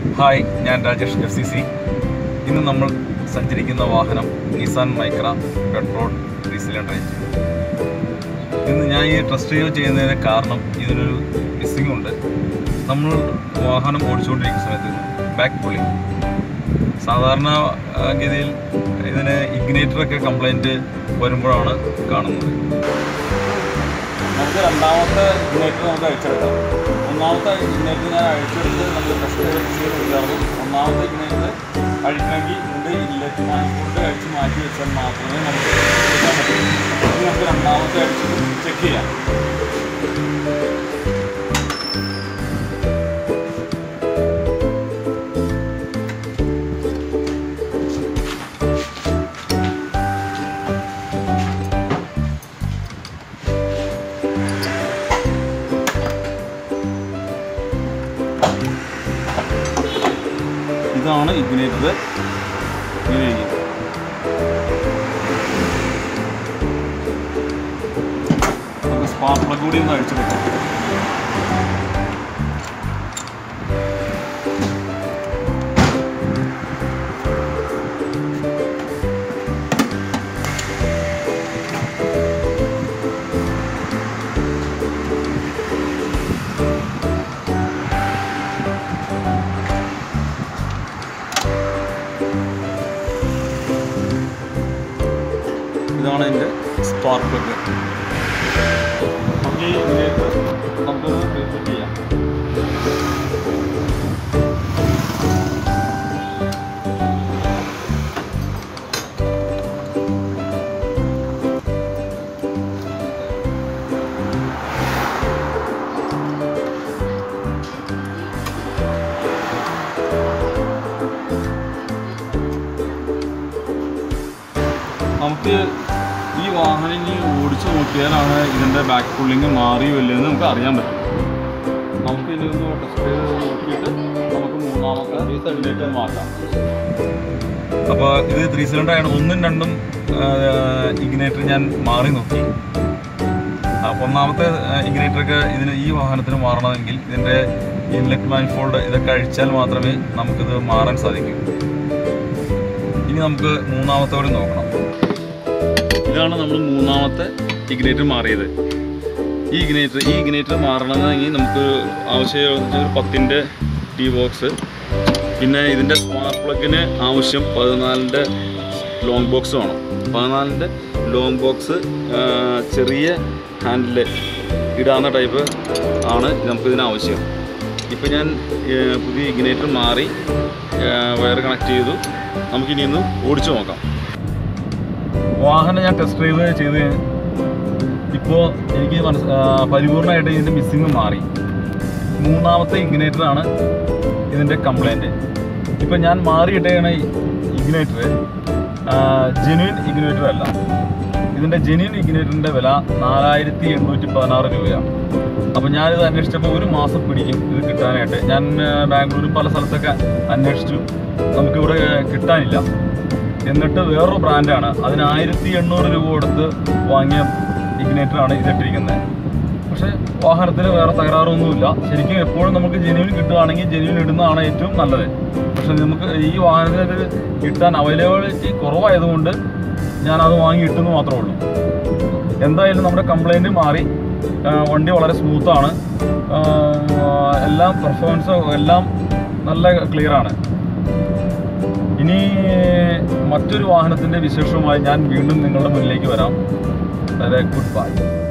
hi ഞാൻ Rajesh F C C ഇന്ന് നമ്മൾ സഞ്ചരിക്കുന്ന വാഹനം Nissan Micra petrol three cylinder engine ഇന്ന് ഞാൻ ഈ ടെസ്റ്റ് ഡ്രൈവ് ചെയ്യുന്നതിന് കാരണം ഇതിനൊരു മിസ്സിംഗ് ഉണ്ട് നമ്മൾ വാഹനം ഓടിച്ചുകൊണ്ടിരിക്കുന്ന സമയത്ത് ബാക്ക് പുള്ളിങ് സാധാരണ ആ, ഗതിയിൽ ഇതിന് ഇഗ്നേറ്ററൊക്കെ കംപ്ലൈൻറ്റ് വരുമ്പോഴാണ് കാണുന്നത് നമുക്ക് രണ്ടാമത്തെ ഇഗ്നേറ്റർ നമുക്ക് അഴിച്ചെടുക്കാം ഒന്നാമത്തെ ഇഗ്നേറ്റർ ഞാൻ അഴിച്ചെടുത്ത് നമുക്ക് ടെസ്റ്റ് ചെയ്ത് കൊടുക്കാറുള്ളൂ ഒന്നാമത്തെ ഇഗ്നേറ്റർ അഴിക്കണമെങ്കിൽ ഇതിൻ്റെ ഇല്ലറ്റ് മാറ്റിക്കൊണ്ട് അഴിച്ച് മാറ്റി വെച്ചാൽ മാത്രമേ നമുക്ക് എടുക്കാൻ പറ്റൂ ഇനി നമുക്ക് രണ്ടാമത്തെ അഴിച്ച് ചെക്ക് ചെയ്യാം ഇതാണ് ഇഗ്നേറ്റർ ഇങ്ങനെ ഇരിക്കും നമുക്ക് സ്പാർക്ക് പ്ലഗ് കൂടി ഒന്ന് അഴിച്ചെടുക്കാം ഇതാണ് എൻ്റെ സ്പാർക്ക് പ്ലഗ് നമുക്ക് ഈ ഇഗ്നേറ്റർ നമുക്കൊന്ന് റീസെറ്റ് ചെയ്യാം നമുക്ക് ഈ വാഹനം ഇനി ഓടിച്ചു നോക്കിയാലാണ് ഇതിൻ്റെ ബാക്ക് പുള്ളിങ് മാറിയോ ഇല്ലയെന്ന് നമുക്ക് അറിയാൻ പറ്റും നമുക്ക് ഇനി ഒന്ന് ടെസ്റ്റ് ചെയ്ത് നോക്കിയിട്ട് നമുക്ക് മൂന്നാമത്തെ സൈഡിലേക്ക് മാറ്റാം അപ്പോൾ ഇത് ത്രീ സിലിണ്ടർ ആണ് ഒന്നും രണ്ടും ഇഗ്നേറ്റർ ഞാൻ മാറി നോക്കി അപ്പോൾ ഒന്നാമത്തെ ഇഗ്നേറ്ററൊക്കെ ഇതിന് ഈ വാഹനത്തിന് മാറണമെങ്കിൽ ഇതിൻ്റെ ഇൻലെറ്റ് മാനിഫോൾഡ് ഇതൊക്കെ അഴിച്ചാൽ മാത്രമേ നമുക്കിത് മാറാൻ സാധിക്കൂ ഇനി നമുക്ക് മൂന്നാമത്തോടെ നോക്കണം ഇതാണ് നമ്മൾ മൂന്നാമത്തെ ഇഗ്നേറ്റർ മാറിയത് ഈ ഇഗ്നേറ്റർ ഈ ഇഗ്നേറ്റർ മാറണമെങ്കിൽ നമുക്ക് ആവശ്യം ഒരു പത്തിൻ്റെ ടി ബോക്സ് പിന്നെ ഇതിൻ്റെ സ്മാർട്ട് പ്ലഗിന് ആവശ്യം പതിനാലിൻ്റെ ലോങ് ബോക്സ് വേണം പതിനാലിൻ്റെ ലോങ് ബോക്സ് ചെറിയ ഹാൻഡിൽ ഇടാവുന്ന ടൈപ്പ് ആണ് നമുക്കിതിന് ആവശ്യം ഇപ്പം ഞാൻ ആ, പുതിയ ഇഗ്നേറ്റർ മാറി വയർ കണക്ട് ചെയ്തു നമുക്കിനി ഒന്ന് ഓടിച്ചു നോക്കാം വാഹനം ഞാൻ ടെസ്റ്റ് ഡ്രൈവ് ചെയ്ത് ഇപ്പോൾ എനിക്ക് മനസ് ആ, പരിപൂർണമായിട്ട് ഇതിൻ്റെ മിസ്സിങ് മാറി മൂന്നാമത്തെ ഇഗ്നേറ്ററാണ് ഇതിൻ്റെ കംപ്ലൈൻറ്റ് ഇപ്പം ഞാൻ മാറിയിട്ടാണ് ഇഗ്നേറ്റർ ജെന്യൂൻ ഇഗ്നേറ്റർ അല്ല ഇതിൻ്റെ ജെന്യൂൻ ഇഗ്നേറ്ററിൻ്റെ വില നാലായിരത്തി എണ്ണൂറ്റി പതിനാറ് രൂപയാണ് അപ്പോൾ ഞാനിത് അന്വേഷിച്ചപ്പോൾ ഒരു മാസം പിടിക്കും ഇത് കിട്ടാനായിട്ട് ഞാൻ ആ, ബാംഗ്ലൂരും പല സ്ഥലത്തൊക്കെ അന്വേഷിച്ചു നമുക്കിവിടെ കിട്ടാനില്ല എന്നിട്ട് വേറൊരു ബ്രാൻഡാണ് അതിന് ആയിരത്തി എണ്ണൂറ് രൂപ കൊടുത്ത് വാങ്ങിയ ഇഗ്നേറ്ററാണ് ഇതിട്ടിരിക്കുന്നത് പക്ഷേ വാഹനത്തിന് വേറെ തകരാറൊന്നുമില്ല ശരിക്കും എപ്പോഴും നമുക്ക് ജെന്യൂൻ കിട്ടുകയാണെങ്കിൽ ജെന്യൂൻ ഇടുന്നതാണ് ഏറ്റവും നല്ലത് പക്ഷെ നമുക്ക് ഈ വാഹനത്തിന് ഇത് കിട്ടാൻ അവൈലബിലിറ്റി കുറവായതുകൊണ്ട് ഞാനത് വാങ്ങി ഇട്ടെന്ന് മാത്രമേ ഉള്ളൂ എന്തായാലും നമ്മുടെ കംപ്ലൈൻറ്റ് മാറി ആ, വണ്ടി വളരെ സ്മൂത്താണ് എല്ലാം പെർഫോമൻസ് എല്ലാം നല്ല ക്ലിയറാണ് ഇനി മറ്റൊരു വാഹനത്തിൻ്റെ വിശേഷവുമായി ഞാൻ വീണ്ടും നിങ്ങളുടെ മുന്നിലേക്ക് വരാം വളരെ ഗുഡ് ബൈ